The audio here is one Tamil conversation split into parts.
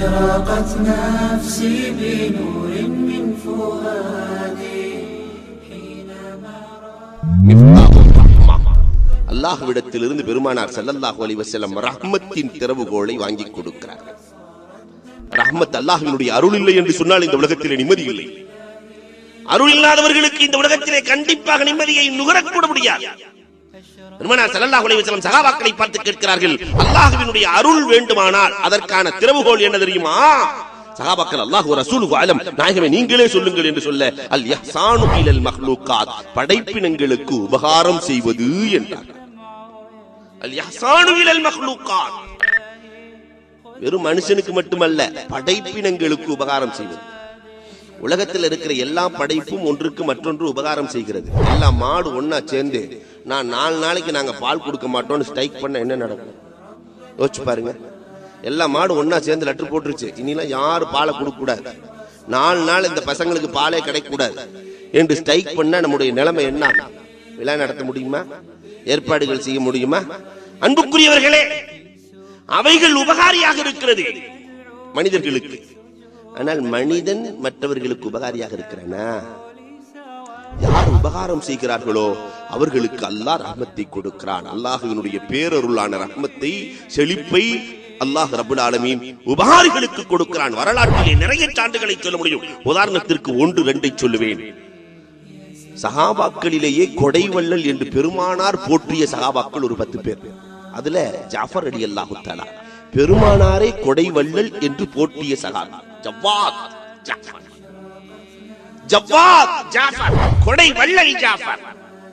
أشرقت نفسي بنور من فؤادي حينما மிஃப்தாஹுர் ரஹ்மா. அல்லாஹ்விடத்திலிருந்து பெருமானார் ஸல்லல்லாஹு அலைஹி வஸல்லம் ரஹ்மத்தின் திறவுகோலை வாங்கி கொடுக்கிறார்கள் ரஹ்மத் அல்லாஹ்வினுடைய அருள் இல்லை என்று சொன்னால் இந்த உலகத்திலே நிம்மதி இல்லை அருள் இல்லாதவர்களுக்கு இந்த உலகத்திலே கண்டிப்பாக நிம்மதியை நுகரக்கூட முடியாது பெருமானார் ஸல்லல்லாஹு அலைஹி வஸல்லம் சஹாபாக்களை பார்த்து கேட்கிறார்கள் அல்லாஹ்வினுடைய அருள் வேண்டுமானால் அதற்கான திறவுகோல் என்ன தெரியுமா சஹாபாக்கள் அல்லாஹ் ரசூலுஹு அலம் நாயகமே நீங்களே சொல்லுங்கள் என்று சொல்ல அல் யஹ்சானு இலல் மஹ்லூகாத் படைப்பினங்களுக்கு உபகாரம் செய்வது என்றார் அல் யஹ்சானு இலல் மஹ்லூகாத் வெறும் மனுஷனுக்கு மட்டுமல்ல படைப்பினங்களுக்கு உபகாரம் செய்வது உலகத்தில் இருக்கிற எல்லா படைப்பும் ஒன்றுக்கு மற்றொன்று உபகாரம் செய்கிறது எல்லா மாடு ஒண்ணா சேர்ந்து நான் நாலு நாளைக்கு நாங்க பால் கொடுக்க மாட்டோம்னு ஸ்ட்ரைக் பண்ண என்ன நடக்கும் யோசிச்சு பாருங்க எல்லா மாடு ஒண்ணா சேர்ந்து லெட்டர் போட்டுருச்சு இனிலாம் யாரும் பாலை கொடுக்க கூடாது நாலு நாள் இந்த பசங்களுக்கு பாலே கிடைக்கக்கூடாது என்று ஸ்ட்ரைக் பண்ணா நம்முடைய நிலைமை என்ன ஆகும்? விழா நடத்த முடியுமா ஏற்பாடுகள் செய்ய முடியுமா அன்புக்குரியவர்களே அவைகள் உபகாரியாக இருக்கிறது மனிதர்களுக்கு ஆனால் மனிதன் மற்றவர்களுக்கு உபகாரியாக இருக்கிறானா யார் உபகாரம் செய்கிறார்களோ அவர்களுக்கு அல்லாஹ் ரஹ்மத்தை கொடுக்கிறான் அல்லாஹுவினுடைய பேரருளான ரஹ்மத்தை செழிப்பை அல்லாஹ் ரபுல் ஆலமீன் உபகாரிகளுக்கு கொடுக்கிறான் வரலாற்றிலே நிறைய சான்றுகளை சொல்ல முடியும் உதாரணத்திற்கு ஒன்று ரெண்டை சொல்லுவேன் சகாபாக்களிலேயே கொடைவள்ளல் என்று பெருமானார் போற்றிய சகாபாக்கள் ஒரு பத்து பேர் அதுல ஜாஃபர் அலி அல்லாஹு தஆலா பெருமானாரே கொடைவள்ளல் என்று போற்றிய சகாபா ஜவ்வாத் ஜாஃபர் ஜவ்வாத் ஜாஃபர் கொடை வள்ளல் ஜாஃபர்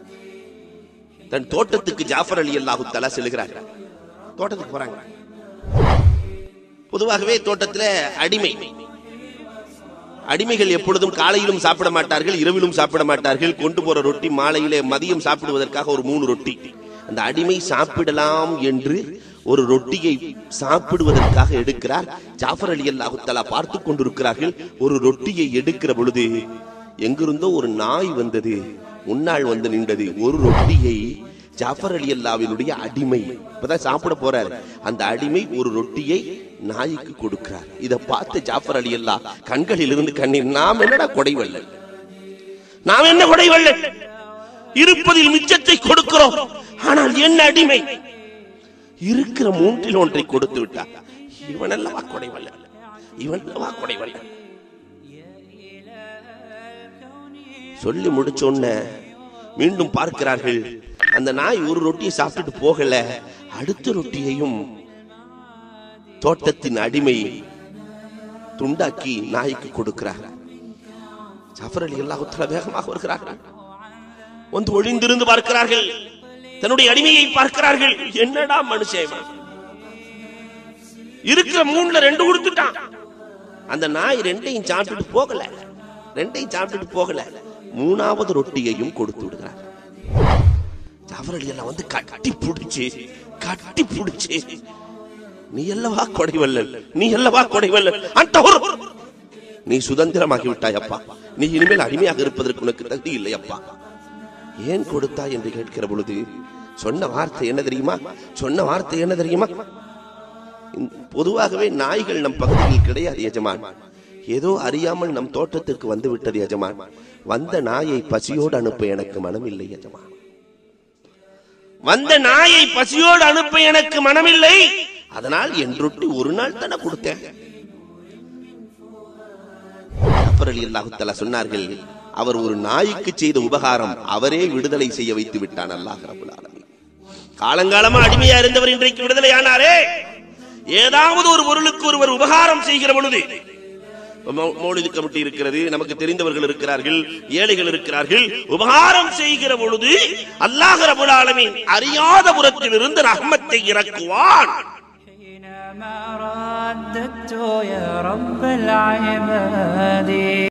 தன் தோட்டத்துக்கு ஜாஃபர் அலி அல்லாஹு தஆலா செல்கிறார் தோட்டத்துக்கு போறாங்க பொதுவாகவே தோட்டத்துல அடிமை அடிமைகள் எப்பொழுதும் காலையிலும் சாப்பிட மாட்டார்கள் இரவிலும் சாப்பிட மாட்டார்கள் கொண்டு போற ரொட்டி மாலையிலே மதியம் சாப்பிடுவதற்காக ஒரு மூணு ரொட்டி அந்த அடிமை சாப்பிடலாம் என்று ஒரு ரொட்டியை சாப்பிடுவதற்காக எடுக்கிறார் ஜாஃபர் அலி அல்லாஹு தஆலா பார்த்து கொண்டிருக்கிறார்கள் ஒரு ரொட்டியை எடுக்கிற பொழுது எங்கிருந்தோ ஒரு நாய் வந்தது முன்னாள் வந்து நின்றது ஒரு ரொட்டியை ஜாஃபர் அலி அல்லாவினுடைய அடிமை இப்பதான் சாப்பிட போறாரு அந்த அடிமை ஒரு ரொட்டியை நாய்க்கு கொடுக்கிறார் இத பார்த்து ஜாஃபர் அலி அல்லா கண்களில் இருந்து கண்ணீர் நாம் என்னடா கொடைவள்ளல் நாம் என்ன கொடைவள்ளல் இருப்பதில் மிச்சத்தை கொடுக்கிறோம் ஆனால் என்ன அடிமை இருக்கிற மூன்றில் ஒன்றை கொடுத்து விட்டார் இவன் அல்லவா கொடைவள்ளல் இவன் அல்லவா கொடைவள்ளல் சொல்லி முடிச்ச உடனே மீண்டும் பார்க்கிறார்கள் அந்த நாய் ஒரு ரொட்டியை சாப்பிட்டுட்டு போகல அடுத்த ரொட்டியையும் தோட்டத்தின் அடிமை துண்டாக்கி நாய்க்கு கொடுக்கிறார் ஜாஃபர் அலி அல்லாஹுத்தலா வேகமாக வருகிறார்கள் வந்து ஒளிந்திருந்து பார்க்கிறார்கள் தன்னுடைய அடிமையை பார்க்கிறார்கள் என்னடா மனுஷன் இவன்? இருக்கிற மூணுல ரெண்டு கொடுத்துட்டான் அந்த நாய் ரெண்டையும் சாப்பிட்டுட்டு போகல ரெண்டையும் சாப்பிட்டுட்டு போகல மூணாவது ரொட்டியையும் கொடுத்து விடுகிறார் ஜாஃபர் அலி எல்லாம் வந்து கட்டி புடிச்சு கட்டி புடிச்சு நீ அல்லவா கொடைவல்லல் நீ அல்லவா கொடைவல்லல் அந்த ஒரு நீ சுதந்திரமாகி விட்டாய் அப்பா நீ இனிமேல் அடிமையாக இருப்பதற்கு உனக்கு தகுதி இல்லை அப்பா ஏன் கொடுத்தா என்று கேட்கிற பொழுது சொன்ன வார்த்தை என்ன தெரியுமா சொன்ன வார்த்தை என்ன தெரியுமா இந்த- பொதுவாகவே நாய்கள் நம் பகுதியில் கிடையாது எஜமான் ஏதோ அறியாமல் நம் தோட்டத்திற்கு வந்து விட்டது எஜமான் வந்த நாயை பசியோடு அனுப்ப எனக்கு மனமில்லை எஜமான் வந்த நாயை பசியோடு அனுப்ப எனக்கு மனமில்லை அதனால் என் ரொட்டி ஒரு நாள் தானே கொடுத்தேன் ஜாஃபர் அலி அல்லாஹு தஆலா சொன்னார்கள் அவர் ஒரு நாய்க்கு செய்த உபகாரம் அவரே விடுதலை செய்ய வைத்து விட்டான் அல்லாஹ் ரபுல் ஆலமீன் காலங்காலமா அடிமையா இருந்தவர் இன்றைக்கு விடுதலை ஆனாரே ஏதாவது ஒரு பொருளுக்கு ஒருவர் உபகாரம் செய்கிற பொழுது மௌ- மௌலிது கமிட்டி இருக்கிறது நமக்கு தெரிந்தவர்கள் இருக்கிறார்கள் ஏழைகள் இருக்கிறார்கள் உபகாரம் செய்கிற பொழுது அல்லாஹ் ரபுல் ஆலமீன் அறியாத புறத்தில் இருந்து ரஹ்மத்தை இறக்குவான் حينما رددت يا رب العباد